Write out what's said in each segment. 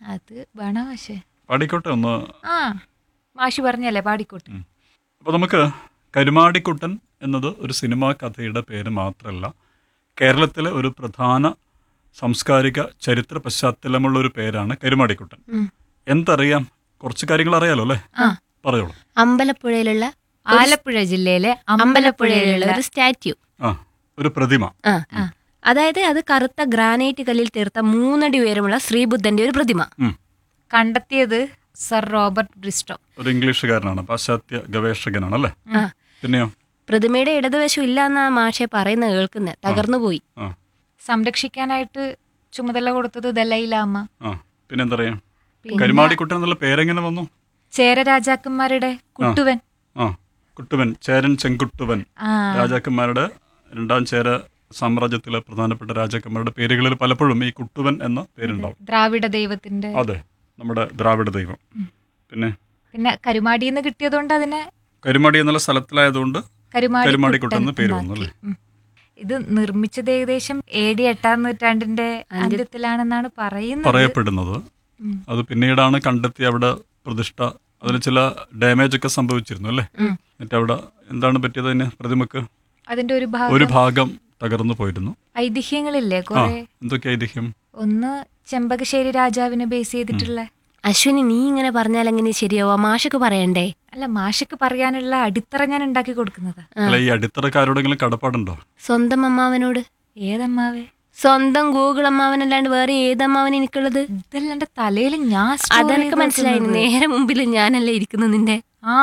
അത് വേണോ മാഷേ പാടിക്കോട്ടെ ഒന്ന് ആ മാഷി പറഞ്ഞല്ലേ പാടിക്കോട്ടെ അപ്പോൾ നമുക്ക് കരുമാടിക്കുട്ടൻ എന്നത് ഒരു സിനിമാ കഥയുടെ പേര് മാത്രമല്ല കേരളത്തിലെ ഒരു പ്രധാന സാംസ്കാരിക ചരിത്ര പശ്ചാത്തലമുള്ള ഒരു പേരാണ് കരുമാടിക്കുട്ടൻ ഉം. എന്തറിയാം കുറച്ച് കാര്യങ്ങൾ അറിയാലോ അല്ലേ ആ. പറയോളൂ അമ്പലപ്പുഴയിലുള്ള ആലപ്പുഴ ജില്ലയിലെ അമ്പലപ്പുഴയിലുള്ള ഒരു സ്റ്റാറ്റ്യൂ ആ ഒരു പ്രതിമ ആ അതായത് അത് കറുത്ത ഗ്രാനൈറ്റ് കല്ലിൽ തീർത്ത മൂന്നടി ഉയരമുള്ള ശ്രീബുദ്ധന്റെ ഒരു പ്രതിമ ഉം. കണ്ടെത്തിയത് സർ റോബർട്ട് ബ്രിസ്റ്റോ ഒരു ഇംഗ്ലീഷുകാരനാണ് പാശ്ചാത്യ ഗവേഷകനാണ് അല്ലേ ആ പിന്നെയോ പ്രതിമയുടെ ഇടതുവശം ഇല്ല എന്നാ മാഷെ പറയുന്നത് കേൾക്കുന്നത് തകർന്നു പോയി ആ സംരക്ഷിക്കാനായിട്ട് ചുമതല കൊടുത്തത് ദലൈലാമ ആ പിന്നെന്താ പറയാ കരുമാടിക്കുട്ടൻ എന്നുള്ള പേരെങ്ങനെ വന്നു ചേര രാജാക്കന്മാരുടെ കുട്ടുവൻ ആ കുട്ടുവൻ ചേരൻ ചെങ്കുട്ടുവൻ ആ രാജാക്കന്മാരുടെ രണ്ടാം ചേര സാമ്രാജ്യത്തിലെ പ്രധാനപ്പെട്ട രാജാക്കന്മാരുടെ പേരുകളിൽ പലപ്പോഴും ഈ കുട്ടുവൻ എന്ന പേരുണ്ടാവും ദ്രാവിഡ ദൈവത്തിന്റെ അതെ നമ്മുടെ ദ്രാവിഡ ദൈവം പിന്നെ പിന്നെ കരുമാടി എന്ന് കിട്ടിയതുകൊണ്ട് അതിനെ കരുമാടി എന്നുള്ള സ്ഥലത്തിലായതുകൊണ്ട് കരുമാടി കരുമാടിക്കുട്ടൻ എന്ന് കുട്ടൻ പേര് എന്നാക്കി. വന്നു അല്ലേ ഉം. ഇത് നിർമ്മിച്ചത് ഏകദേശം എ ഡി എട്ടാം നൂറ്റാണ്ടിന്റെ അന്ത്യത്തിലാണെന്നാണ് പറയുന്നത് പറയപ്പെടുന്നത് ഉം. അത് പിന്നീടാണ് കണ്ടെത്തി അവിടെ പ്രതിഷ്ഠ അതിന് ചില ഡാമേജ് ഒക്കെ സംഭവിച്ചിരുന്നു അല്ലേ എന്നിട്ട് അവിടെ എന്താണ് പറ്റിയത് അതിന് പ്രതിമക്ക് അതിന്റെ ഒരു ഒരു ഭാഗം ഭാഗം തകർന്നു പോയിരുന്നു ഐതിഹ്യങ്ങളില്ലേ ആ കുറെ എന്തൊക്കെ ഐതിഹ്യം ഒന്ന് ചെമ്പകശ്ശേരി രാജാവിനെ ബേസ് ചെയ്തിട്ടുള്ള അശ്വിനി നീ ഇങ്ങനെ പറഞ്ഞാൽ എങ്ങനെ ശരിയാവാ മാഷക്ക് പറയണ്ടേ അല്ല മാഷക്ക് പറയാനുള്ള അടിത്തറ ഞാൻ ഉണ്ടാക്കി കൊടുക്കുന്നത് അല്ല ഈ അടിത്തറക്കാരോടെങ്കിലും കടപ്പാടുണ്ടോ സ്വന്തം അമ്മാവനോട് ഏതമ്മാവേ സ്വന്തം ഗൂഗിൾ അമ്മാവനല്ലാണ്ട് വേറെ ഏതമ്മാവൻ എനിക്കുള്ളത് ഇതെല്ലാം എന്റെ തലയിൽ ഞാൻ store അതെനിക്ക് ചെയ്ത് മനസ്സിലായി വെക്കുന്നത്. നേരെ മുമ്പിൽ ഞാനല്ലേ ഇരിക്കുന്നു നിന്റെ ആ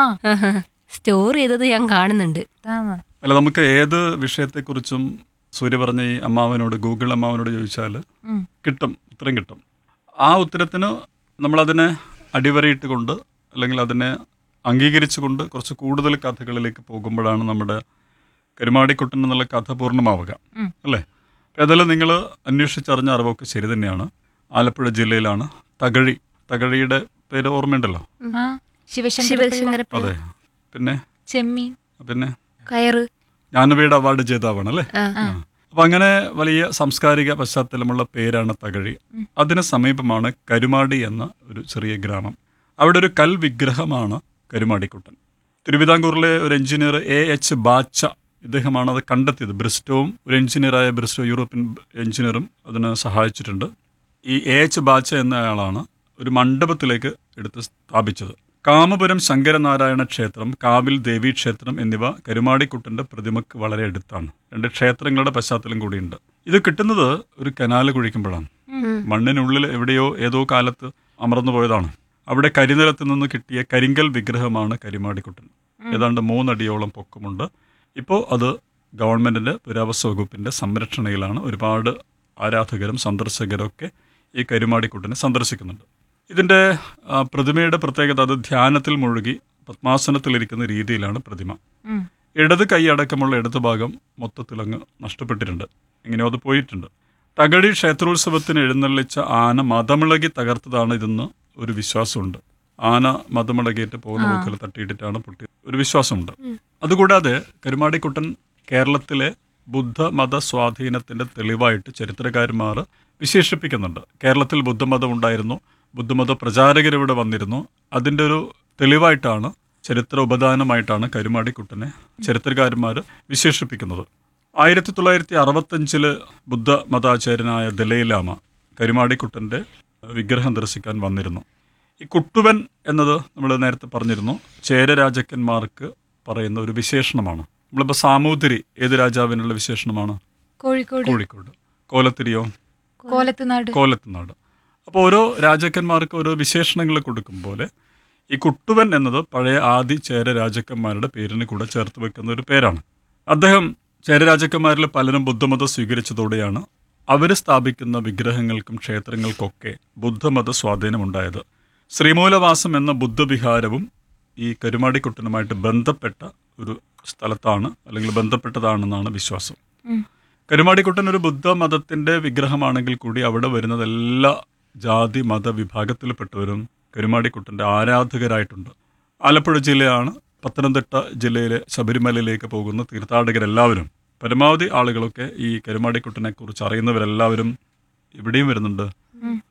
സ്റ്റോർ ചെയ്തത് ഞാൻ കാണുന്നുണ്ട് ഇതാണ്. അല്ല നമുക്ക് ഏത് വിഷയത്തെക്കുറിച്ചും സൂര്യ പറഞ്ഞ ഈ അമ്മാവനോട് ഗൂഗിൾ അമ്മാവനോട് ചോദിച്ചാൽ ഉം. കിട്ടും ഉത്തരം കിട്ടും ആ ഉത്തരത്തിന് നമ്മളതിനെ അടിവരയിട്ട് കൊണ്ട് അല്ലെങ്കിൽ അതിനെ അംഗീകരിച്ചുകൊണ്ട് കുറച്ച് കൂടുതൽ കഥകളിലേക്ക് പോകുമ്പോഴാണ് നമ്മുടെ കരുമാടിക്കുട്ടൻ എന്നുള്ള കഥ പൂർണ്ണമാവുക ഉം. അല്ലേ അപ്പം അതെല്ലാം നിങ്ങൾ അന്വേഷിച്ചറിഞ്ഞ അറിവൊക്കെ ശരി തന്നെയാണ് ആലപ്പുഴ ജില്ലയിലാണ് തകഴി തകഴിയുടെ പേര് ഓർമ്മയുണ്ടല്ലോ ആ ശിവശങ്കര പിള്ള, ശിവശങ്കര അതെ പിന്നെ ചെമ്മീൻ പിന്നെ കയറ് ജ്ഞാനപീഠ അവാർഡ് ജേതാവാണ് അല്ലേ ആ. ആ. അപ്പൊ അങ്ങനെ വലിയ സാംസ്കാരിക പശ്ചാത്തലമുള്ള പേരാണ് തകഴി അതിന് സമീപമാണ് കരുമാടി എന്ന ഒരു ചെറിയ ഗ്രാമം അവിടെ ഒരു കൽ വിഗ്രഹമാണ് കരുമാടിക്കുട്ടൻ തിരുവിതാംകൂറിലെ ഒരു എഞ്ചിനീയർ എ എച്ച് ബാച്ച ഇദ്ദേഹമാണ് അത് കണ്ടെത്തിയത് ബ്രിസ്റ്റോവും ഒരു എഞ്ചിനീയറായ ബ്രിസ്റ്റോ യൂറോപ്യൻ എഞ്ചിനീയറും അതിന് സഹായിച്ചിട്ടുണ്ട് ഈ എ എച്ച് ബാച്ച എന്നയാളാണ് ഒരു മണ്ഡപത്തിലേക്ക് എടുത്ത് സ്ഥാപിച്ചത് കാമപുരം ശങ്കരനാരായണ ക്ഷേത്രം കാവിൽ ദേവി ക്ഷേത്രം എന്നിവ കരുമാടിക്കുട്ടന്റെ പ്രതിമക്ക് വളരെ അടുത്താണ് രണ്ട് ക്ഷേത്രങ്ങളുടെ പശ്ചാത്തലം കൂടിയുണ്ട് ഇത് കിട്ടുന്നത് ഒരു കനാല് കുഴിക്കുമ്പോഴാണ് മണ്ണിനുള്ളിൽ എവിടെയോ ഏതോ കാലത്ത് അമർന്നു പോയതാണ് അവിടെ കരിനിലത്ത് നിന്ന് കിട്ടിയ കരിങ്കൽ വിഗ്രഹമാണ് കരിമാടിക്കുട്ടൻ ഏതാണ്ട് മൂന്നടിയോളം പൊക്കമുണ്ട് ഇപ്പോൾ അത് ഗവൺമെന്റിന്റെ പുരാവസ്തു വകുപ്പിന്റെ സംരക്ഷണയിലാണ് ഒരുപാട് ആരാധകരും സന്ദർശകരും ഒക്കെ ഈ കരുമാടിക്കുട്ടനെ സന്ദർശിക്കുന്നുണ്ട് ഇതിന്റെ ആ, പ്രതിമയുടെ പ്രത്യേകത അത് ധ്യാനത്തിൽ മുഴുകി പത്മാസനത്തിലിരിക്കുന്ന രീതിയിലാണ് പ്രതിമ ഉം. ഇടത് കൈ അടക്കമുള്ള ഇടത് ഭാഗം മൊത്തത്തിലങ്ങ് നഷ്ടപ്പെട്ടിട്ടുണ്ട് എങ്ങനെയോ അത് പോയിട്ടുണ്ട് തകഴി ക്ഷേത്രോത്സവത്തിന് എഴുന്നള്ളിച്ച ആന മതമിളകി തകർത്തതാണ് ഇതെന്ന് ഒരു വിശ്വാസമുണ്ട് ആന മതമിളകിയിട്ട് പോകുന്ന പോക്കിൽ തട്ടിയിട്ടിട്ടാണ് പൊട്ടി ഒരു വിശ്വാസമുണ്ട് അതുകൂടാതെ കരുമാടിക്കുട്ടൻ കേരളത്തിലെ ബുദ്ധമത സ്വാധീനത്തിന്റെ തെളിവായിട്ട് ചരിത്രകാരന്മാർ വിശേഷിപ്പിക്കുന്നുണ്ട് കേരളത്തിൽ ബുദ്ധമതം ഉണ്ടായിരുന്നു ബുദ്ധമത പ്രചാരകർ ഇവിടെ വന്നിരുന്നു അതിൻ്റെ ഒരു തെളിവായിട്ടാണ് ചരിത്ര ഉപദാനമായിട്ടാണ് കരുമാടിക്കുട്ടനെ ചരിത്രകാരന്മാർ വിശേഷിപ്പിക്കുന്നത് ആയിരത്തി തൊള്ളായിരത്തി അറുപത്തഞ്ചില് ബുദ്ധ മതാചാര്യനായ ദലൈലാമ കരുമാടിക്കുട്ടൻ്റെ വിഗ്രഹം ദർശിക്കാൻ വന്നിരുന്നു ഈ കുട്ടുവൻ എന്നത് നമ്മൾ നേരത്തെ പറഞ്ഞിരുന്നു ചേര രാജാക്കന്മാർക്ക് പറയുന്ന ഒരു വിശേഷണമാണ് നമ്മളിപ്പോൾ സാമൂതിരി ഏത് രാജാവിനുള്ള വിശേഷണമാണ് കോഴിക്കോട് കോഴിക്കോട് കോലത്തിരിയോ കോലത്തുനാട് കോലത്തുനാട് അപ്പോൾ ഓരോ രാജാക്കന്മാർക്ക് ഓരോ വിശേഷണങ്ങൾ കൊടുക്കും പോലെ ഈ കുട്ടുവൻ എന്നത് പഴയ ആദി ചേര രാജാക്കന്മാരുടെ പേരിന് കൂടെ ചേർത്ത് വെക്കുന്ന ഒരു പേരാണ് അദ്ദേഹം ചേര രാജാക്കന്മാരിൽ പലരും ബുദ്ധമതം സ്വീകരിച്ചതോടെയാണ് അവർ സ്ഥാപിക്കുന്ന വിഗ്രഹങ്ങൾക്കും ക്ഷേത്രങ്ങൾക്കൊക്കെ ബുദ്ധമത സ്വാധീനമുണ്ടായത് ശ്രീമൂലവാസം എന്ന ബുദ്ധവിഹാരവും ഈ കരുമാടിക്കുട്ടനുമായിട്ട് ബന്ധപ്പെട്ട ഒരു സ്ഥലത്താണ് അല്ലെങ്കിൽ ബന്ധപ്പെട്ടതാണെന്നാണ് വിശ്വാസം ഉം. കരുമാടിക്കുട്ടൻ ഒരു ബുദ്ധമതത്തിന്റെ വിഗ്രഹമാണെങ്കിൽ കൂടി അവിടെ വരുന്നത് എല്ലാ ജാതി മത വിഭാഗത്തിൽപ്പെട്ടവരും കരുമാടിക്കുട്ടന്റെ ആരാധകരായിട്ടുണ്ട് ആലപ്പുഴ ജില്ലയാണ് പത്തനംതിട്ട ജില്ലയിലെ ശബരിമലയിലേക്ക് പോകുന്ന തീർത്ഥാടകരെല്ലാവരും പരമാവധി ആളുകളൊക്കെ ഈ കരുമാടിക്കുട്ടനെ കുറിച്ച് അറിയുന്നവരെല്ലാവരും ഇവിടെയും വരുന്നുണ്ട് ഉം.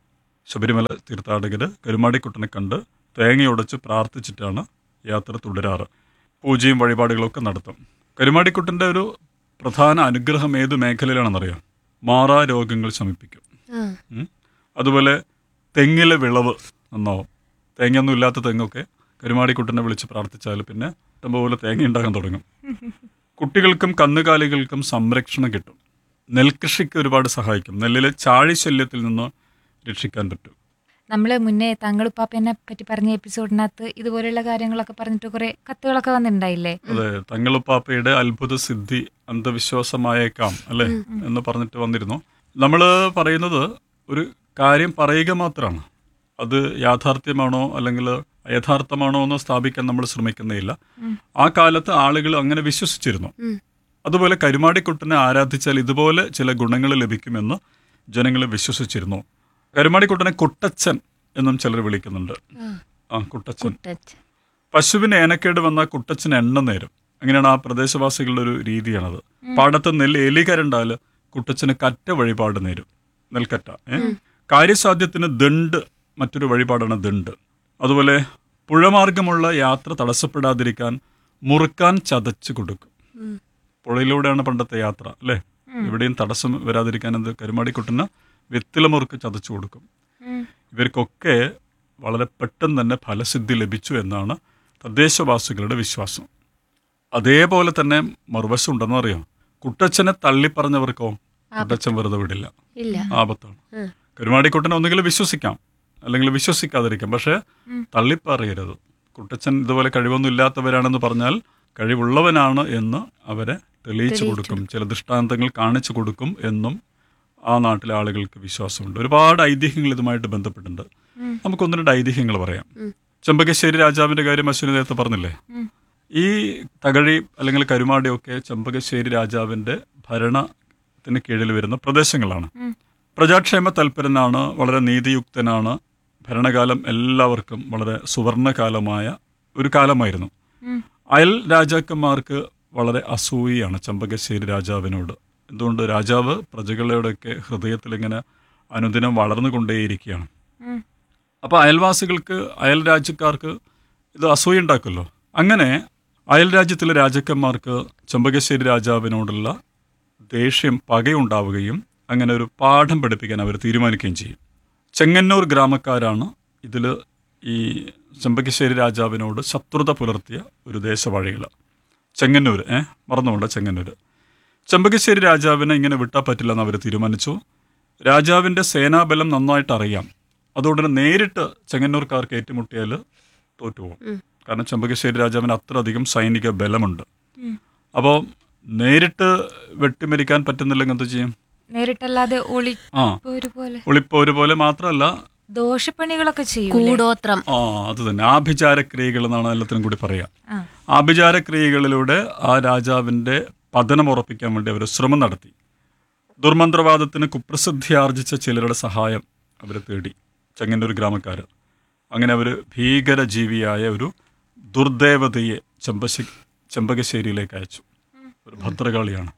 ശബരിമല തീർത്ഥാടകർ കരുമാടിക്കുട്ടനെ കണ്ട് തേങ്ങയുടച്ച് പ്രാർത്ഥിച്ചിട്ടാണ് യാത്ര തുടരാറ് പൂജയും വഴിപാടുകളൊക്കെ നടത്തും കരുമാടിക്കുട്ടൻ്റെ ഒരു പ്രധാന അനുഗ്രഹം ഏത് മേഖലയിലാണെന്നറിയാം മാറാ രോഗങ്ങൾ ശമിപ്പിക്കും ആ. ഉം. അതുപോലെ തെങ്ങിലെ വിളവ് നന്നാവും തേങ്ങയൊന്നും ഇല്ലാത്ത തെങ്ങൊക്കെ കരുമാടിക്കുട്ടനെ വിളിച്ച് പ്രാർത്ഥിച്ചാൽ പിന്നെ ഇഷ്ടംപോലെ തേങ്ങ ഉണ്ടാക്കാൻ തുടങ്ങും കുട്ടികൾക്കും കന്നുകാലികൾക്കും സംരക്ഷണം കിട്ടും നെൽകൃഷിക്ക് ഒരുപാട് സഹായിക്കും നെല്ലിലെ ചാഴി ശല്യത്തിൽ നിന്ന് രക്ഷിക്കാൻ പറ്റും നമ്മള് മുന്നേ തങ്ങളുപ്പാപ്പനെ പറ്റി പറഞ്ഞ എപ്പിസോഡിനകത്ത് ഇതുപോലെയുള്ള കാര്യങ്ങളൊക്കെ പറഞ്ഞിട്ട് കുറെ കത്തുകളൊക്കെ വന്നിട്ടുണ്ടായില്ലേ അതെ തങ്ങളുപ്പാപ്പയുടെ അത്ഭുത സിദ്ധി അന്ധവിശ്വാസമായേക്കാം അല്ലെ എന്ന് പറഞ്ഞിട്ട് വന്നിരുന്നു നമ്മൾ പറയുന്നത് ഒരു കാര്യം പറയുക മാത്രമാണ് അത് യാഥാർത്ഥ്യമാണോ അല്ലെങ്കിൽ യഥാർത്ഥമാണോ എന്ന് സ്ഥാപിക്കാൻ നമ്മൾ ശ്രമിക്കുന്നില്ല ആ കാലത്ത് ആളുകൾ അങ്ങനെ വിശ്വസിച്ചിരുന്നു ഉം. അതുപോലെ കരുമാടിക്കുട്ടനെ ആരാധിച്ചാൽ ഇതുപോലെ ചില ഗുണങ്ങൾ ലഭിക്കുമെന്ന് ജനങ്ങൾ വിശ്വസിച്ചിരുന്നു കരുമാടിക്കുട്ടനെ കുട്ടച്ചൻ എന്നും ചിലർ വിളിക്കുന്നുണ്ട് ആ കുട്ടച്ചൻ ടച്ച്. പശുവിന് ഏനക്കേട് വന്ന കുട്ടച്ചന് എണ്ണ നേരും അങ്ങനെയാണ് ആ പ്രദേശവാസികളുടെ ഒരു രീതിയാണത് പാടത്ത് നെല്ല് എലി കരണ്ടാല് കുട്ടച്ചന് കറ്റ വഴിപാട് നേരും നെൽക്കറ്റ ഏ? കാര്യസാധ്യത്തിന് ദണ്ട് മറ്റൊരു വഴിപാടാണ് ദണ്ട് അതുപോലെ പുഴമാർഗമുള്ള യാത്ര തടസ്സപ്പെടാതിരിക്കാൻ മുറുക്കാൻ ചതച്ച് കൊടുക്കും ഉം. പുഴയിലൂടെയാണ് പണ്ടത്തെ യാത്ര അല്ലേ എവിടെയും തടസ്സം വരാതിരിക്കാൻ എന്ത് കരുമാടിക്കുട്ടന് വെത്തില മുറുക്ക് ചതച്ചു കൊടുക്കും ഉം. ഇവർക്കൊക്കെ വളരെ പെട്ടെന്ന് തന്നെ ഫലസിദ്ധി ലഭിച്ചു എന്നാണ് തദ്ദേശവാസികളുടെ വിശ്വാസം അതേപോലെ തന്നെ മറുവശം ഉണ്ടെന്ന് അറിയാം കുട്ടച്ചനെ തള്ളിപ്പറഞ്ഞവർക്കോ കുട്ടച്ചൻ വെറുതെ വിടില്ല ഇല്ല ആപത്താണ് ഉം. കരുമാടിക്കുട്ടനെ ഒന്നുകിൽ വിശ്വസിക്കാം അല്ലെങ്കിൽ വിശ്വസിക്കാതിരിക്കാം പക്ഷെ തള്ളിപ്പറയരുത് കുട്ടച്ചൻ ഇതുപോലെ കഴിവൊന്നും ഇല്ലാത്തവരാണെന്ന് പറഞ്ഞാൽ കഴിവുള്ളവനാണ് എന്ന് അവരെ തെളിയിച്ചു കൊടുക്കും ചില ദൃഷ്ടാന്തങ്ങൾ കാണിച്ചു കൊടുക്കും എന്നും ആ നാട്ടിലെ ആളുകൾക്ക് വിശ്വാസമുണ്ട് ഒരുപാട് ഐതിഹ്യങ്ങൾ ഇതുമായിട്ട് ബന്ധപ്പെട്ടുണ്ട് നമുക്കൊന്ന് രണ്ട് ഐതിഹ്യങ്ങൾ പറയാം ചെമ്പകശ്ശേരി രാജാവിന്റെ കാര്യം അശ്വിനി നേരത്തെ പറഞ്ഞില്ലേ ഉം. ഈ തകഴി അല്ലെങ്കിൽ കരുമാടിയൊക്കെ ചെമ്പകശ്ശേരി രാജാവിന്റെ ഭരണത്തിന് കീഴിൽ വരുന്ന പ്രദേശങ്ങളാണ് ഉം. പ്രജാക്ഷേമ തൽപരനാണ് വളരെ നീതിയുക്തനാണ് ഭരണകാലം എല്ലാവർക്കും വളരെ സുവർണകാലമായ ഒരു കാലമായിരുന്നു ഉം. അയൽ രാജാക്കന്മാർക്ക് വളരെ അസൂയയാണ് ചെമ്പകശ്ശേരി രാജാവിനോട് എന്തുകൊണ്ട് രാജാവ് പ്രജകളുടെയൊക്കെ ഹൃദയത്തിൽ ഇങ്ങനെ അനുദിനം വളർന്നുകൊണ്ടേയിരിക്കുകയാണ് ഉം. അപ്പോൾ അയൽവാസികൾക്ക് അയൽ രാജ്യക്കാർക്ക് ഇത് അസൂയ ഉണ്ടാക്കുമല്ലോ അങ്ങനെ അയൽ രാജ്യത്തിലെ രാജാക്കന്മാർക്ക് ചെമ്പകശ്ശേരി രാജാവിനോടുള്ള ദേഷ്യം പകയുണ്ടാവുകയും അങ്ങനെ ഒരു പാഠം പഠിപ്പിക്കാൻ അവർ തീരുമാനിക്കുകയും ചെയ്യും ചെങ്ങന്നൂർ ഗ്രാമക്കാരാണ് ഇതിൽ ഈ ചെമ്പകശ്ശേരി രാജാവിനോട് ശത്രുത പുലർത്തിയ ഒരു ദേശവാഴികൾ ചെങ്ങന്നൂർ ഏ മറന്നുകൊണ്ട് ചെങ്ങന്നൂർ ചെമ്പകശ്ശേരി രാജാവിനെ ഇങ്ങനെ വിട്ടാൽ പറ്റില്ലെന്ന് അവർ തീരുമാനിച്ചു രാജാവിൻ്റെ സേനാബലം നന്നായിട്ട് അറിയാം അതുകൊണ്ട് നേരിട്ട് ചെങ്ങന്നൂർക്കാർക്ക് ഏറ്റുമുട്ടിയാൽ തോറ്റുപോകും കാരണം ചെമ്പകശ്ശേരി രാജാവിന് അത്രയധികം സൈനിക ബലമുണ്ട് ഉം. അപ്പോൾ നേരിട്ട് വെട്ടിമരിക്കാൻ പറ്റുന്നില്ലെങ്കിൽ എന്ത് ചെയ്യും നേരിട്ടല്ലാതെ ഒളി ആ പോലെ ഒളിപ്പോര് പോലെ മാത്രമല്ല ദോഷപ്പണികളൊക്കെ ചെയ്യും കൂടോത്രം ആ അത് തന്നെ ആഭിചാര ക്രിയകൾ എന്നാണ് എല്ലാത്തിനും കൂടി പറയാം ആ ആഭിചാര ക്രിയകളിലൂടെ ആ രാജാവിൻ്റെ പതനം ഉറപ്പിക്കാൻ വേണ്ടി അവർ ശ്രമം നടത്തി ദുർമന്ത്രവാദത്തിന് കുപ്രസിദ്ധി ആർജിച്ച ചിലരുടെ സഹായം അവർ തേടി ചെങ്ങന്നൂർ ഗ്രാമക്കാർ അങ്ങനെ അവർ ഭീകരജീവിയായ ഒരു ദുർദേവതയെ ചെമ്പശ ചെമ്പകശ്ശേരിയിലേക്ക് അയച്ചു ഒരു ഭദ്രകാളിയാണ്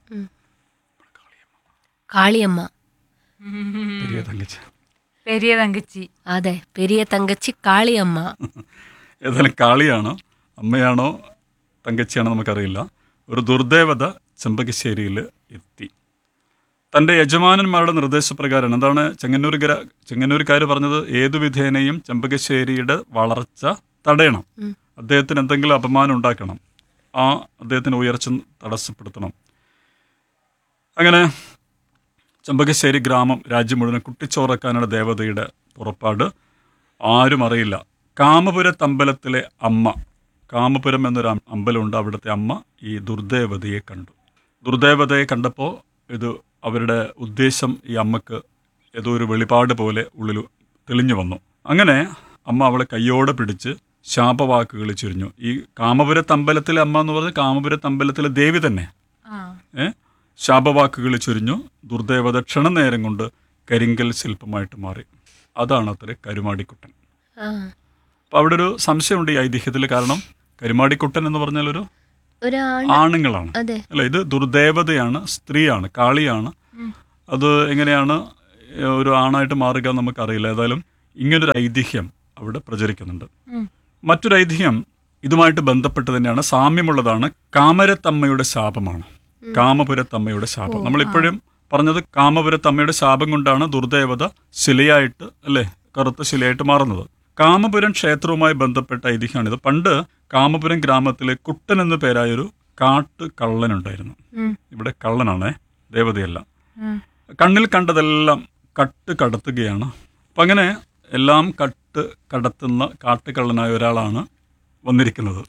കാളിയമ്മ പെരിയ തങ്കച്ചി പെരിയ തങ്കച്ചി അതെ പെരിയ തങ്കച്ചി കാളിയമ്മ ഏതായാലും കാളിയാണോ അമ്മയാണോ തങ്കച്ചിയാണോ നമുക്കറിയില്ല ഒരു ദുർദേവത ചെമ്പകശ്ശേരിയിൽ എത്തി തൻ്റെ യജമാനന്മാരുടെ നിർദ്ദേശപ്രകാരം എന്താണ് ചെങ്ങന്നൂർക്കര ചെങ്ങന്നൂർക്കാർ പറഞ്ഞത് ഏതു വിധേനയും ചെമ്പകശ്ശേരിയുടെ വളർച്ച തടയണം ഉം. അദ്ദേഹത്തിന് എന്തെങ്കിലും അപമാനം ഉണ്ടാക്കണം ആ അദ്ദേഹത്തിന് ഉയർച്ച തടസ്സപ്പെടുത്തണം അങ്ങനെ ചെമ്പകശ്ശേരി ഗ്രാമം രാജ്യം മുഴുവൻ കുട്ടിച്ചോറക്കാനാണ് ദേവതയുടെ പുറപ്പാട് ആരും അറിയില്ല കാമപുരത്തമ്പലത്തിലെ അമ്മ കാമപുരം എന്നൊരു അം- അമ്പലമുണ്ട് അവിടുത്തെ അമ്മ ഈ ദുർദേവതയെ കണ്ടു ദുർദേവതയെ കണ്ടപ്പോൾ ഇത് അവരുടെ ഉദ്ദേശം ഈ അമ്മക്ക് ഏതോ ഒരു വെളിപാട് പോലെ ഉള്ളിൽ തെളിഞ്ഞു വന്നു അങ്ങനെ അമ്മ അവളെ കയ്യോടെ പിടിച്ച് ശാപവാക്കുകൾ ചുരിഞ്ഞു ഈ കാമപുരത്തമ്പലത്തിലെ അമ്മ എന്ന് പറഞ്ഞാൽ കാമപുരത്തമ്പലത്തിലെ ദേവി തന്നെ ആ ഏ ശാപവാക്കുകൾ ചൊരിഞ്ഞു ദുർദേവത ക്ഷണനേരം കൊണ്ട് കരിങ്കൽ ശില്പമായിട്ട് മാറി അതാണ് അത്ര കരുമാടിക്കുട്ടൻ ആ അപ്പം അവിടെ ഒരു സംശയമുണ്ട് ഈ ഐതിഹ്യത്തിൽ കാരണം കരുമാടിക്കുട്ടൻ എന്ന് പറഞ്ഞാൽ ഒരു ഒരാണ് ആണുങ്ങളാണ് അതെ അല്ല ഇത് ദുർദേവതയാണ് സ്ത്രീയാണ് കാളിയാണ് അത് എങ്ങനെയാണ് ഒരു ആണായിട്ട് മാറുക എന്ന് നമുക്കറിയില്ല ഏതായാലും ഇങ്ങനൊരു ഐതിഹ്യം അവിടെ പ്രചരിക്കുന്നുണ്ട് ഉം. മറ്റൊരു ഐതിഹ്യം ഇതുമായിട്ട് ബന്ധപ്പെട്ട് തന്നെയാണ് സാമ്യമുള്ളതാണ് കാമരത്തമ്മയുടെ ശാപമാണ് കാമപുരത്തമ്മയുടെ ശാപം നമ്മളിപ്പോഴും പറഞ്ഞത് കാമപുരത്തമ്മയുടെ ശാപം കൊണ്ടാണ് ദുർദേവത ശിലയായിട്ട് അല്ലെ കറുത്ത ശിലയായിട്ട് മാറുന്നത് കാമപുരം ക്ഷേത്രവുമായി ബന്ധപ്പെട്ട ഐതിഹ്യമാണിത് പണ്ട് കാമപുരം ഗ്രാമത്തിലെ കുട്ടൻ എന്ന പേരായൊരു കാട്ട് കള്ളനുണ്ടായിരുന്നു ഉം. ഇവിടെ കള്ളനാണേ ദേവതയല്ല ഉം. കണ്ണിൽ കണ്ടതെല്ലാം കട്ട് കടത്തുകയാണ് അപ്പം അങ്ങനെ എല്ലാം കട്ട് കടത്തുന്ന കാട്ടുകള്ളനായ ഒരാളാണ് വന്നിരിക്കുന്നത്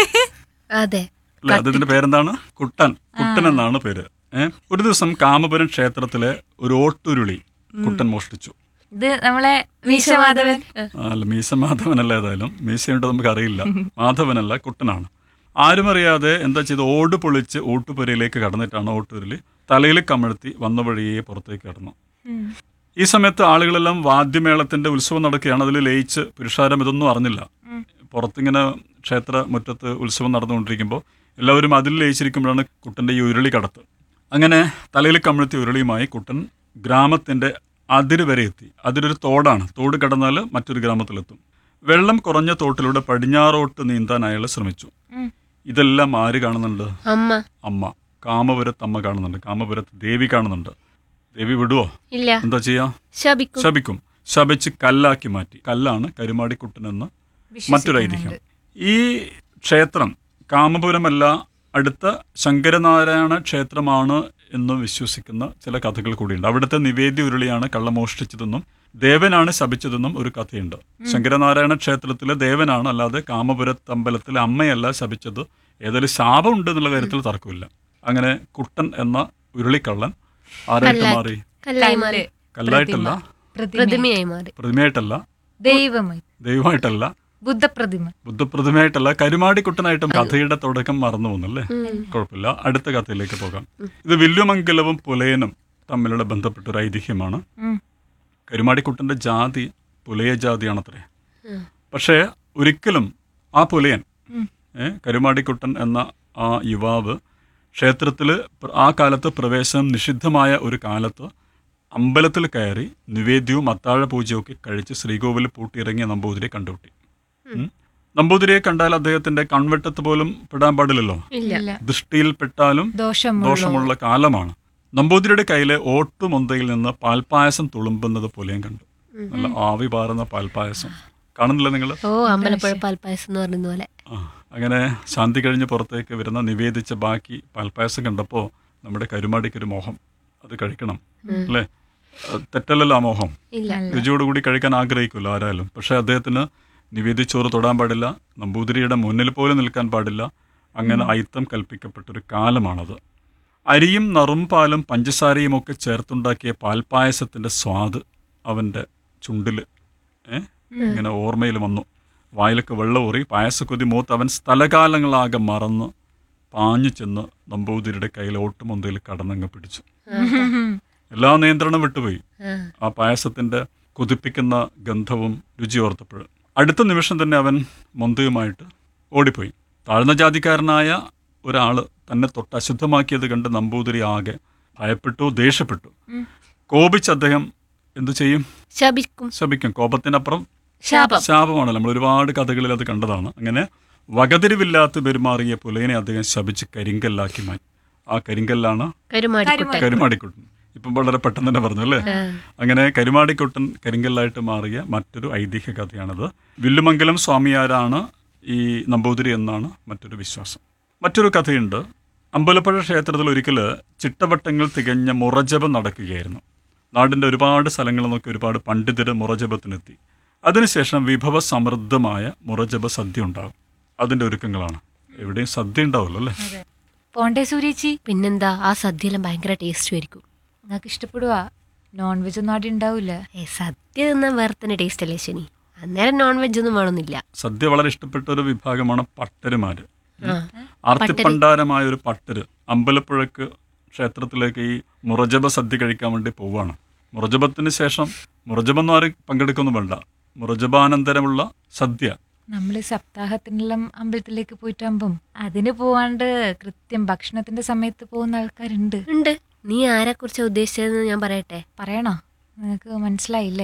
അതെ അല്ലെ അതിന്റെ പേരെന്താണ് കുട്ടൻ കുട്ടൻ എന്നാണ് പേര് ഏഹ് ഒരു ദിവസം കാമപുരം ക്ഷേത്രത്തിലെ ഒരു ഓട്ടുരുളി കുട്ടൻ മോഷ്ടിച്ചു ഇത് നമ്മളെ മീശമാധവൻ ആ, അല്ല മീശ മാധവനല്ല ഏതായാലും മീശയുണ്ട് നമുക്ക് അറിയില്ല മാധവനല്ല കുട്ടനാണ് ആരും അറിയാതെ എന്താ ചെയ്ത് ഓട് പൊളിച്ച് ഓട്ടുപുരയിലേക്ക് കടന്നിട്ടാണ് ഓട്ടുരുളി തലയിൽ കമഴ്ത്തി വന്ന വഴിയെ പുറത്തേക്ക് കടന്നു ഉം. ഈ സമയത്ത് ആളുകളെല്ലാം വാദ്യമേളത്തിന്റെ ഉത്സവം നടക്കുകയാണ് അതിൽ ലയിച്ച് പുരുഷാരം ഇതൊന്നും അറിഞ്ഞില്ല ഉം. പുറത്തിങ്ങനെ ക്ഷേത്ര മുറ്റത്ത് ഉത്സവം നടന്നുകൊണ്ടിരിക്കുമ്പോൾ എല്ലാവരും അതിൽ ലയിച്ചിരിക്കുമ്പോഴാണ് കുട്ടന്റെ ഈ ഉരുളി കടത്ത് അങ്ങനെ തലയിൽ കമിഴ്ത്തിയ ഉരുളിയുമായി കുട്ടൻ ഗ്രാമത്തിന്റെ അതിര് വരെ എത്തി അതിലൊരു തോടാണ് തോട് കടന്നാൽ മറ്റൊരു ഗ്രാമത്തിലെത്തും വെള്ളം കുറഞ്ഞ തോട്ടിലൂടെ പടിഞ്ഞാറോട്ട് നീന്താൻ അയാൾ ശ്രമിച്ചു ഉം. ഇതെല്ലാം ആര് കാണുന്നുണ്ട് അമ്മ അമ്മ കാമപുരത്ത് അമ്മ കാണുന്നുണ്ട് കാമപുരത്ത് ദേവി കാണുന്നുണ്ട് ദേവി വിടുവോ ഇല്ല എന്താ ചെയ്യാ ശപിക്കും ശപിക്കും ശപിച്ച് കല്ലാക്കി മാറ്റി കല്ലാണ് കരുമാടിക്കുട്ടൻ എന്ന മറ്റൊരു ഐതിഹ്യം ഈ ക്ഷേത്രം കാമപുരമല്ല അടുത്ത ശങ്കരനാരായണ ക്ഷേത്രമാണ് എന്ന് വിശ്വസിക്കുന്ന ചില കഥകൾ കൂടിയുണ്ട് അവിടുത്തെ നിവേദ്യ ഉരുളിയാണ് കള്ളമോഷ്ടിച്ചതെന്നും ദേവനാണ് ശപിച്ചതെന്നും ഒരു കഥയുണ്ട് ശങ്കരനാരായണ ക്ഷേത്രത്തിലെ ദേവനാണ് അല്ലാതെ കാമപുരത്ത് അമ്പലത്തിലെ അമ്മയല്ല ശപിച്ചത് ഏതായാലും ശാപം ഉണ്ട് എന്നുള്ള കാര്യത്തിൽ തർക്കമില്ല അങ്ങനെ കുട്ടൻ എന്ന ഉരുളിക്കള്ളൻ ആരായിട്ട് മാറി കല്ലായി മാറി കല്ലായിട്ടല്ല പ്രതിമ പ്രതിമയായി മാറി പ്രതിമയായിട്ടല്ല ദൈവമായി ദൈവമായിട്ടല്ല ബുദ്ധപ്രതിമ ബുദ്ധപ്രതിമയായിട്ടല്ല കരുമാടിക്കുട്ടനായിട്ടും കഥയുടെ തുടക്കം മറന്നു പോകുന്നല്ലേ കുഴപ്പമില്ല അടുത്ത കഥയിലേക്ക് പോകാം ഇത് വില്ലുമംഗലവും പുലയനും തമ്മിലുള്ള ബന്ധപ്പെട്ട ഒരു ഐതിഹ്യമാണ് ഉം. കരുമാടിക്കുട്ടന്റെ ജാതി പുലയ ജാതിയാണത്രേ ഉം. പക്ഷേ ഒരിക്കലും ആ പുലയൻ ഉം. ഏ, കരുമാടിക്കുട്ടൻ എന്ന ആ യുവാവ് ക്ഷേത്രത്തിൽ ആ കാലത്ത് പ്രവേശനം നിഷിദ്ധമായ ഒരു കാലത്ത് അമ്പലത്തിൽ കയറി നിവേദ്യവും അത്താഴ പൂജയും ഒക്കെ കഴിച്ച് ശ്രീകോവിൽ പൂട്ടിയിറങ്ങിയ നമ്പൂതിരിയെ കണ്ടുപിട്ടി ഉം. നമ്പൂതിരിയെ കണ്ടാൽ അദ്ദേഹത്തിന്റെ കൺവെട്ടത്ത് പോലും പെടാൻ പാടില്ലല്ലോ ഇല്ല ഇല്ല ദൃഷ്ടിയിൽപ്പെട്ടാലും ദോഷമുള്ള ദോഷമുള്ള കാലമാണ് നമ്പൂതിരിയുടെ കയ്യിലെ ഓട്ടുമൊന്തയിൽ നിന്ന് പാൽപ്പായസം തുളുമ്പുന്നത് പോലെയും കണ്ടു നല്ല ആവി പാറുന്ന പാൽപ്പായസം കാണുന്നില്ല നിങ്ങൾ ഓ അമ്പലപ്പുഴ പാൽപ്പായസം എന്ന് പറയുന്ന പോലെ അങ്ങനെ ശാന്തി കഴിഞ്ഞ് പുറത്തേക്ക് വരുന്ന നിവേദിച്ച ബാക്കി പാൽപ്പായസം കണ്ടപ്പോൾ നമ്മുടെ കരുമാടിക്കൊരു മോഹം അത് കഴിക്കണം അല്ലേ അത് തെറ്റല്ലല്ലോ ആ മോഹം ഇല്ല രുചിയോടുകൂടി കഴിക്കാൻ ആഗ്രഹിക്കുമല്ലോ ആരായാലും പക്ഷെ അദ്ദേഹത്തിന് നിവേദിച്ചോറ് തൊടാൻ പാടില്ല നമ്പൂതിരിയുടെ മുന്നിൽ പോലും നിൽക്കാൻ പാടില്ല അങ്ങനെ അയിത്തം കൽപ്പിക്കപ്പെട്ടൊരു കാലമാണത് അരിയും നറും പാലും പഞ്ചസാരയും ഒക്കെ ചേർത്തുണ്ടാക്കിയ പാൽപ്പായസത്തിന്റെ സ്വാദ് അവന്റെ ചുണ്ടിൽ ഏ ഇങ്ങനെ ഓർമ്മയിൽ വന്നു വായിലൊക്കെ വെള്ളമൂറി പായസക്കൊതി മൂത്ത് അവൻ സ്ഥലകാലങ്ങളാകെ മറന്ന് പാഞ്ഞു ചെന്ന് നമ്പൂതിരിയുടെ കയ്യിൽ ഓട്ടുമൊന്തയിൽ കടന്നങ്ങ് പിടിച്ചു എല്ലാ നിയന്ത്രണം വിട്ടുപോയി ആ. ആ പായസത്തിന്റെ കൊതിപ്പിക്കുന്ന ഗന്ധവും രുചി ഓർത്തപ്പോൾ അടുത്ത നിമിഷം തന്നെ അവൻ മൊന്തയുമായിട്ട് ഓടിപ്പോയി താഴ്ന്ന ജാതിക്കാരനായ ഒരാൾ തന്നെ തൊട്ട് അശുദ്ധമാക്കിയത് കണ്ട് നമ്പൂതിരി ആകെ ഭയപ്പെട്ടു ദേഷ്യപ്പെട്ടു കോപിച്ച് അദ്ദേഹം എന്തു ചെയ്യും ശപിക്കും ശപിക്കും കോപത്തിനപ്പുറം ശാപം ശാപമാണ് നമ്മൾ ഒരുപാട് കഥകളിൽ അത് കണ്ടതാണ് അങ്ങനെ വകതിരിവില്ലാത്ത പെരുമാറിയ പുലയനെ അദ്ദേഹം ശപിച്ച് കരിങ്കല്ലാക്കി മാറ്റി ആ കരിങ്കല്ലാണ് കരുമാടിക്കുട്ടൻ കരുമാടിക്കുട്ടൻ ഇപ്പം വളരെ പെട്ടെന്ന് തന്നെ പറഞ്ഞു അല്ലേ അങ്ങനെ കരുമാടിക്കുട്ടൻ കരിങ്കല്ലായിട്ട് മാറിയ മറ്റൊരു ഐതിഹ്യ കഥയാണിത് വില്ലുമംഗലം സ്വാമിയാരാണ് ഈ നമ്പൂതിരി എന്നാണ് മറ്റൊരു വിശ്വാസം മറ്റൊരു കഥയുണ്ട് അമ്പലപ്പുഴ ക്ഷേത്രത്തിൽ ഒരിക്കൽ ചിട്ടവട്ടങ്ങൾ തികഞ്ഞ മുറജപം നടക്കുകയായിരുന്നു നാടിൻ്റെ ഒരുപാട് സ്ഥലങ്ങളിൽ നിന്നൊക്കെ ഒരുപാട് പണ്ഡിതര് മുറജപത്തിനെത്തി അതിനുശേഷം വിഭവ സമൃദ്ധമായ മുറജപ സദ്യ ഉണ്ടാകും അതിൻ്റെ ഒരുക്കങ്ങളാണ് എവിടെയും സദ്യ ഉണ്ടാവുമല്ലോ അല്ലേ പോണ്ടേ സൂര്യേച്ചി പിന്നെന്താ ആ സദ്യയെല്ലാം ഭയങ്കര ടേസ്റ്റ് ആയിരിക്കും നിങ്ങൾക്ക് ഇഷ്ടപ്പെടുവാ നോൺ വെജ് ഒന്നും അവിടെ ഉണ്ടാവില്ല ഏ സദ്യ തിന്നാൻ വേറെ തന്നെ ടേസ്റ്റ് അല്ലേ ശനി അന്നേരം നോൺ വെജ് ഒന്നും വേണമെന്നില്ല സദ്യ വളരെ ഇഷ്ടപ്പെട്ട ഒരു വിഭാഗമാണ് പട്ടരുമാര് ആ. ആർത്തിപ്പണ്ടാരമായ ഒരു പട്ടര് അമ്പലപ്പുഴക്ക് ക്ഷേത്രത്തിലേക്ക് ഈ മുറജപ സദ്യ കഴിക്കാൻ വേണ്ടി പോവാണ് മുറജപത്തിന് ശേഷം മുറജപം ആരും പങ്കെടുക്കൊന്നും വേണ്ട മുറജപാനന്തരമുള്ള സദ്യ നമ്മൾ സപ്താഹത്തിനെല്ലാം അമ്പലത്തിലേക്ക് പോയിട്ടാകുമ്പം അതിന് പോവാണ്ട് കൃത്യം ഭക്ഷണത്തിന്റെ സമയത്ത് പോകുന്ന ആൾക്കാരുണ്ട് ഉണ്ട് നീ ആരെ കുറിച്ചാ ഉദ്ദേശിച്ചതെന്ന് ഞാൻ പറയട്ടെ പറയണോ നിനക്ക് മനസ്സിലായില്ലേ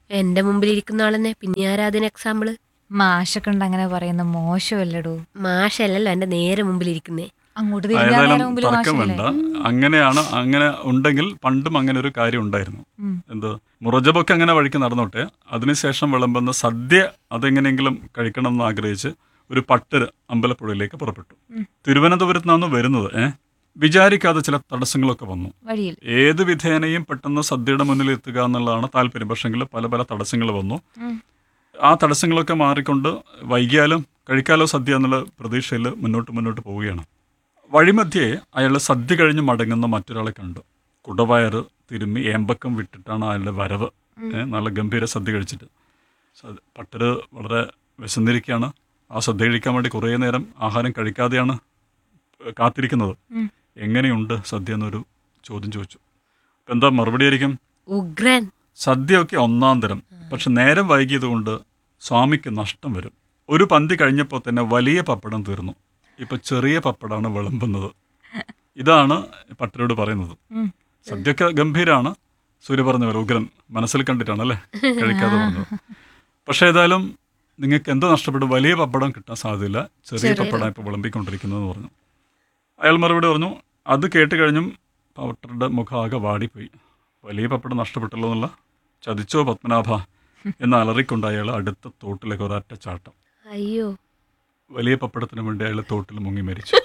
എന്റെ മുമ്പിൽ ഇരിക്കുന്ന ആളെന്നെ പിന്നെ ആരാ അതിന് എക്സാമ്പിള് മാഷൊക്കെ ഉണ്ട് അങ്ങനെ പറയുന്ന മോശമല്ലടോ മാഷല്ലല്ലോ എന്റെ നേരെ മുമ്പിൽ ഇരിക്കുന്നേ അങ്ങോട്ട് തിരിഞ്ഞാൽ നേരെ ഏതായാലും മുമ്പിൽ തർക്കം മാഷല്ലേ വേണ്ട അങ്ങനെയാണ് അങ്ങനെ ഉണ്ടെങ്കിൽ പണ്ടും അങ്ങനെ ഒരു കാര്യം ഉണ്ടായിരുന്നു ഉം. എന്ത് മുറജബൊക്കെ അങ്ങനെ വഴിക്ക് നടന്നോട്ടെ അതിനുശേഷം വിളമ്പുന്ന സദ്യ അതെങ്ങനെയെങ്കിലും കഴിക്കണം എന്ന് ആഗ്രഹിച്ച് ഒരു പട്ടര് അമ്പലപ്പുഴയിലേക്ക് പുറപ്പെട്ടു തിരുവനന്തപുരത്ത് നിന്നാണ് വരുന്നത് ഏ വിചാരിക്കാതെ ചില തടസ്സങ്ങളൊക്കെ വന്നു വഴിയിൽ ഏത് വിധേനയും പെട്ടെന്ന് സദ്യയുടെ മുന്നിൽ എത്തുക എന്നുള്ളതാണ് താല്പര്യം പക്ഷെങ്കിൽ പല പല തടസ്സങ്ങൾ വന്നു ഉം. ആ തടസ്സങ്ങളൊക്കെ മാറിക്കൊണ്ട് വൈകിയാലും കഴിക്കാലോ സദ്യ എന്നുള്ള പ്രതീക്ഷയിൽ മുന്നോട്ട് മുന്നോട്ട് പോവുകയാണ് വഴിമധ്യേ അയാൾ സദ്യ കഴിഞ്ഞ് മടങ്ങുന്ന മറ്റൊരാളെ കണ്ടു കുടവയറ് തിരുമ്മി ഏമ്പക്കം വിട്ടിട്ടാണ് അയാളുടെ വരവ് ഏ, നല്ല ഗംഭീര സദ്യ കഴിച്ചിട്ട് സ- പട്ടര് വളരെ വിശന്നിരിക്കുകയാണ് ആ സദ്യ കഴിക്കാൻ വേണ്ടി കുറേ നേരം ആഹാരം കഴിക്കാതെയാണ് കാത്തിരിക്കുന്നത് ഉം. എങ്ങനെയുണ്ട് സദ്യ എന്നൊരു ചോദ്യം ചോദിച്ചു അപ്പം എന്താ മറുപടി ആയിരിക്കും ഉഗ്രൻ സദ്യയൊക്കെ ഒന്നാം തരം പക്ഷെ നേരം വൈകിയത് കൊണ്ട് സ്വാമിക്ക് നഷ്ടം വരും ഒരു പന്തി കഴിഞ്ഞപ്പോൾ തന്നെ വലിയ പപ്പടം തീർന്നു ഇപ്പൊ ചെറിയ പപ്പടാണ് വിളമ്പുന്നത് ഇതാണ് പട്ടരോട് പറയുന്നത് ഉം. സദ്യയൊക്കെ ഗംഭീരാണ് സൂര്യ പറഞ്ഞ പോലെ ഉഗ്രൻ മനസ്സിൽ കണ്ടിട്ടാണ് അല്ലേ കഴിക്കാതെ പറഞ്ഞത് പക്ഷെ ഏതായാലും നിങ്ങൾക്ക് എന്ത് നഷ്ടപ്പെടും വലിയ പപ്പടം കിട്ടാൻ സാധ്യതയില്ല ചെറിയ പപ്പടം ഇപ്പോൾ വിളമ്പിക്കൊണ്ടിരിക്കുന്നതെന്ന് പറഞ്ഞു അയാൾ മറുപടി പറഞ്ഞു അത് കേട്ട് കഴിഞ്ഞും പട്ടറുടെ മുഖം ആകെ വാടിപ്പോയി വലിയ പപ്പടം നഷ്ടപ്പെട്ടല്ലോ എന്നുള്ള ചതിച്ചോ പത്മനാഭ എന്ന് അലറിക്കൊണ്ട് അയാൾ അടുത്ത തോട്ടിലേക്ക് ഒരൊറ്റ ചാട്ടം അയ്യോ വലിയ പപ്പടത്തിന് വേണ്ടി അയാൾ തോട്ടിൽ മുങ്ങി മരിച്ചു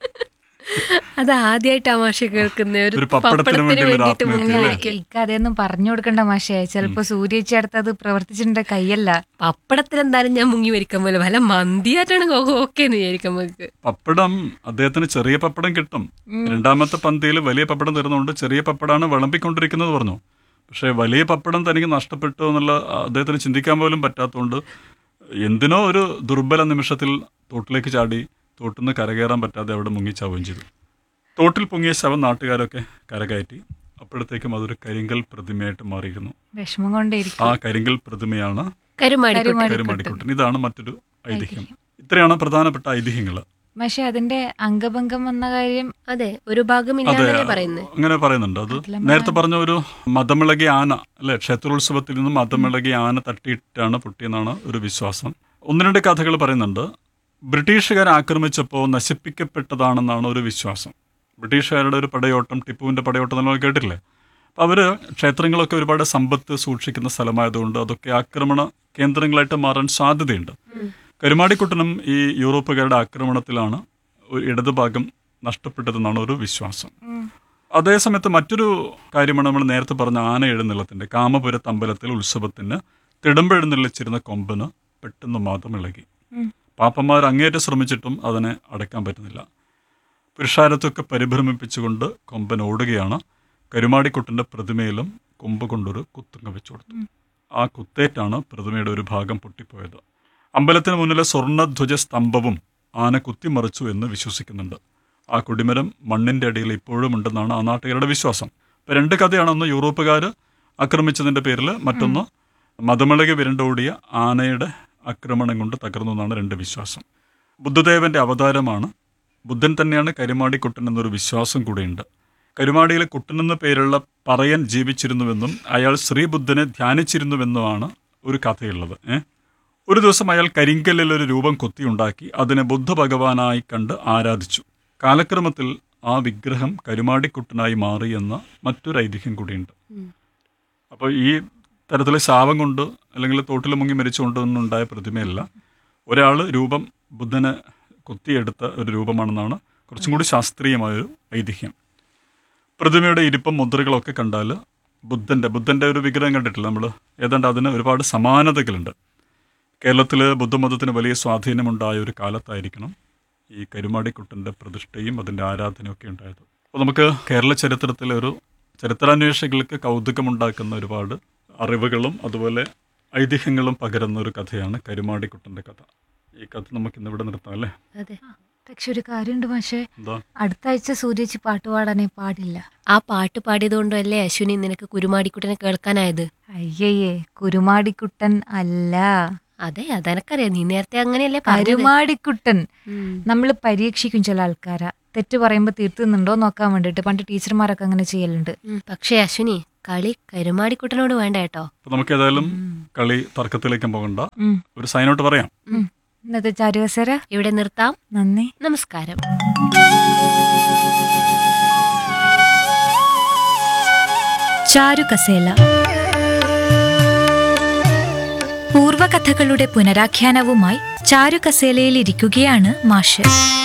അത് ആദ്യമായിട്ടാ മാഷ കേൾക്കുന്ന ഒരു ഒരു പപ്പടത്തിന് വേണ്ടിയുള്ള ഒരു വേണ്ടിയിട്ട് ആത്മഹത്യ മുങ്ങി അല്ലേ? മരിക്കൽ. ഈ കഥയൊന്നും പറഞ്ഞു കൊടുക്കണ്ട മാഷേ ചിലപ്പോ സൂര്യേച്ചി അടുത്തത് പ്രവർത്തിച്ചിട്ടുണ്ട് കൈയല്ല പപ്പടത്തിൽ എന്തായാലും ഞാൻ മുങ്ങി മരിക്കാൻ പോലെ വല്ല മന്തിയായിട്ടാണ് ഓക്കെ എന്ന് വിചാരിക്കാൻ നമുക്ക് പപ്പടം അദ്ദേഹത്തിന് ചെറിയ പപ്പടം കിട്ടും രണ്ടാമത്തെ പന്തിയിൽ വലിയ പപ്പടം തരുന്നതുകൊണ്ട് ചെറിയ പപ്പടാണ് വിളമ്പിക്കൊണ്ടിരിക്കുന്നത് പറഞ്ഞു പക്ഷേ വലിയ പപ്പടം തനിക്ക് നഷ്ടപ്പെട്ടു എന്നുള്ള അദ്ദേഹത്തിന് ചിന്തിക്കാൻ പോലും പറ്റാത്തതുകൊണ്ട് എന്തിനോ ഒരു ദുർബല നിമിഷത്തിൽ തോട്ടിലേക്ക് ചാടി തോട്ടിൽ നിന്ന് കരകയറാൻ പറ്റാതെ അവിടെ മുങ്ങിച്ചാവുകയും ചെയ്തു തോട്ടിൽ പൊങ്ങിയ ശവം നാട്ടുകാരൊക്കെ കരകയറ്റി അപ്പോഴത്തേക്കും അതൊരു കരിങ്കൽ പ്രതിമയായിട്ട് മാറിയിരുന്നു വിഷമം കൊണ്ടേയിരിക്കും ആ കരിങ്കൽ പ്രതിമയാണ് കരുമാടി കരുമാടി. കരുമാടിക്കുട്ടൻ ഇതാണ് മറ്റൊരു ഐതിഹ്യം ഇത്രയാണ് പ്രധാനപ്പെട്ട ഐതിഹ്യങ്ങൾ പക്ഷെ അതിന്റെ അംഗഭംഗം വന്ന കാര്യം അതെ ഒരു ഭാഗം അതെ ഇല്ലാന്നല്ലേ പറയുന്നത് അങ്ങനെ പറയുന്നുണ്ട് അത് അതിലെ നേരത്തെ പറഞ്ഞ ഒരു മതമിളകിയ ആന അല്ലെ ക്ഷേത്രോത്സവത്തിൽ നിന്നും മതമിളകിയ ആന തട്ടിയിട്ടാണ് പൊട്ടിയെന്നാണ് ഒരു വിശ്വാസം ഒന്ന് രണ്ട് കഥകൾ പറയുന്നുണ്ട് ബ്രിട്ടീഷുകാർ ആക്രമിച്ചപ്പോൾ നശിപ്പിക്കപ്പെട്ടതാണെന്നാണ് ഒരു വിശ്വാസം ബ്രിട്ടീഷുകാരുടെ ഒരു പടയോട്ടം ടിപ്പുവിന്റെ പടയോട്ടം നമ്മൾ കേട്ടില്ലേ അപ്പോൾ അവർ ക്ഷേത്രങ്ങളൊക്കെ ഒരുപാട് സമ്പത്ത് സൂക്ഷിക്കുന്ന സ്ഥലമായതുകൊണ്ട് അതൊക്കെ ആക്രമണ കേന്ദ്രങ്ങളായിട്ട് മാറാൻ സാധ്യതയുണ്ട് കരുമാടിക്കുട്ടനും ഈ യൂറോപ്പുകാരുടെ ആക്രമണത്തിലാണ് ഒരു ഇടതുഭാഗം നഷ്ടപ്പെട്ടതെന്നാണ് ഒരു വിശ്വാസം അതേസമയത്ത് മറ്റൊരു കാര്യമാണ് നമ്മൾ നേരത്തെ പറഞ്ഞ ആന എഴുന്നള്ളത്തിൻ്റെ കാമപുരത്ത് അമ്പലത്തിൽ ഉത്സവത്തിന് തിടമ്പെഴുന്നള്ളിച്ചിരുന്ന കൊമ്പന് പെട്ടെന്ന് മതം ഇളകി ഉം. പാപ്പന്മാർ അങ്ങേറ്റം ശ്രമിച്ചിട്ടും അതിനെ അടയ്ക്കാൻ പറ്റുന്നില്ല പുരുഷാരത്തൊക്കെ പരിഭ്രമിപ്പിച്ചുകൊണ്ട് കൊമ്പൻ ഓടുകയാണ് കരുമാടിക്കുട്ടൻ്റെ പ്രതിമയിലും കൊമ്പ് കൊണ്ടൊരു കുത്തുങ്ങ വെച്ചു കൊടുത്തു ആ കുത്തേറ്റാണ് പ്രതിമയുടെ ഒരു ഭാഗം പൊട്ടിപ്പോയത് അമ്പലത്തിന് മുന്നിലെ സ്വർണ്ണധ്വജ സ്തംഭവും ആന കുത്തിമറിച്ചു എന്ന് വിശ്വസിക്കുന്നുണ്ട് ആ കൊടിമരം മണ്ണിന്റെ അടിയിൽ ഇപ്പോഴും ഉണ്ടെന്നാണ് ആ നാട്ടുകാരുടെ വിശ്വാസം ഇപ്പൊ രണ്ട് കഥയാണ് ഒന്ന് യൂറോപ്പുകാർ ആക്രമിച്ചതിന്റെ പേരിൽ മറ്റൊന്ന് മതമിളകി വിരണ്ടോടിയ ആനയുടെ ആക്രമണം കൊണ്ട് തകർന്നു എന്നാണ് രണ്ട് വിശ്വാസം ബുദ്ധദേവന്റെ അവതാരമാണ് ബുദ്ധൻ തന്നെയാണ് കരുമാടിക്കുട്ടൻ എന്നൊരു വിശ്വാസം കൂടിയുണ്ട് കരുമാടിയിലെ കുട്ടൻ എന്ന പേരുള്ള പറയൻ ജീവിച്ചിരുന്നുവെന്നും അയാൾ ശ്രീബുദ്ധനെ ധ്യാനിച്ചിരുന്നുവെന്നുമാണ് ഒരു കഥയുള്ളത് ഏ ഒരു ദിവസം അയാൾ കരിങ്കല്ലിൽ ഒരു രൂപം കൊത്തിയുണ്ടാക്കി അതിനെ ബുദ്ധ ഭഗവാനായി കണ്ട് ആരാധിച്ചു കാലക്രമത്തിൽ ആ വിഗ്രഹം കരുമാടിക്കുട്ടനായി മാറി എന്ന മറ്റൊരു ഐതിഹ്യം കൂടിയുണ്ട് അപ്പോൾ ഈ തരത്തിൽ ശാപം കൊണ്ട് അല്ലെങ്കിൽ തോട്ടിൽ മുങ്ങി മരിച്ചുകൊണ്ടൊന്നും ഉണ്ടായ പ്രതിമയല്ല ഒരാൾ രൂപം ബുദ്ധനെ കൊത്തിയെടുത്ത ഒരു രൂപമാണെന്നാണ് കുറച്ചും കൂടി ശാസ്ത്രീയമായൊരു ഐതിഹ്യം പ്രതിമയുടെ ഇരിപ്പം മുദ്രകളൊക്കെ കണ്ടാൽ ബുദ്ധൻ്റെ ബുദ്ധൻ്റെ ഒരു വിഗ്രഹം കണ്ടിട്ടില്ല നമ്മൾ ഏതാണ്ട് അതിന് ഒരുപാട് സമാനതകളുണ്ട് കേരളത്തിൽ ബുദ്ധമതത്തിന് വലിയ സ്വാധീനമുണ്ടായ ഒരു കാലത്തായിരിക്കണം ഈ കരുമാടിക്കുട്ടൻ്റെ പ്രതിഷ്ഠയും അതിൻ്റെ ആരാധനയും ഒക്കെ ഉണ്ടായത് അപ്പോൾ നമുക്ക് കേരള ചരിത്രത്തിലെ ഒരു ചരിത്രാന്വേഷികൾക്ക് കൗതുകമുണ്ടാക്കുന്ന ഒരുപാട് അറിവുകളും അതുപോലെ ഐതിഹ്യങ്ങളും പകരുന്ന ഒരു കഥയാണ് കരുമാടിക്കുട്ടൻ്റെ കഥ ഈ കഥ നമുക്ക് ഇന്നിവിടെ നിർത്താം അല്ലേ അതെ പക്ഷെ ഒരു കാര്യമുണ്ട് പക്ഷേ എന്താ അടുത്ത ആഴ്ച സൂര്യേച്ചി പാട്ട് പാടാനേ പാടില്ല ആ പാട്ട് പാടിയതുകൊണ്ടല്ലേ അശ്വിനി നിനക്ക് കുരുമാടിക്കുട്ടനെ കേൾക്കാനായത് അയ്യയ്യേ കുരുമാടിക്കുട്ടൻ അല്ല അതെ അതെനക്കറിയാം നീ നേരത്തെ അങ്ങനെയല്ലേ പറഞ്ഞത് കരുമാടിക്കുട്ടൻ ഉം. നമ്മൾ പരീക്ഷിക്കും ചില ആൾക്കാരാ തെറ്റ് പറയുമ്പോൾ തിരുത്തുന്നുണ്ടോ നോക്കാൻ വേണ്ടിയിട്ട് പണ്ട് ടീച്ചർമാരൊക്കെ അങ്ങനെ ചെയ്യലുണ്ട് ഉം, പക്ഷേ അശ്വിനി കളി കരുമാടിക്കുട്ടനോട് വേണ്ട കേട്ടോ അപ്പൊ നമുക്ക് ഏതായാലും കളി തർക്കത്തിലേക്കും പോകണ്ട ഉം. ഒരു സൈനോട്ട് പറയാം ഉം. ഇന്നത്തെ ചാരുകസര ഇവിടെ നിർത്താം നന്ദി നമസ്കാരം ചാരുകസേല പൂർവകഥകളുടെ പുനരാഖ്യാനവുമായി ചാരുകസേലയിൽ ഇരിക്കുകയാണ് മാഷ്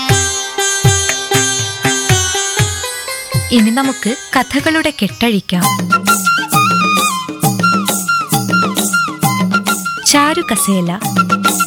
ഇനി നമുക്ക് കഥകളുടെ കെട്ടഴിക്കാം ചാരുകസേല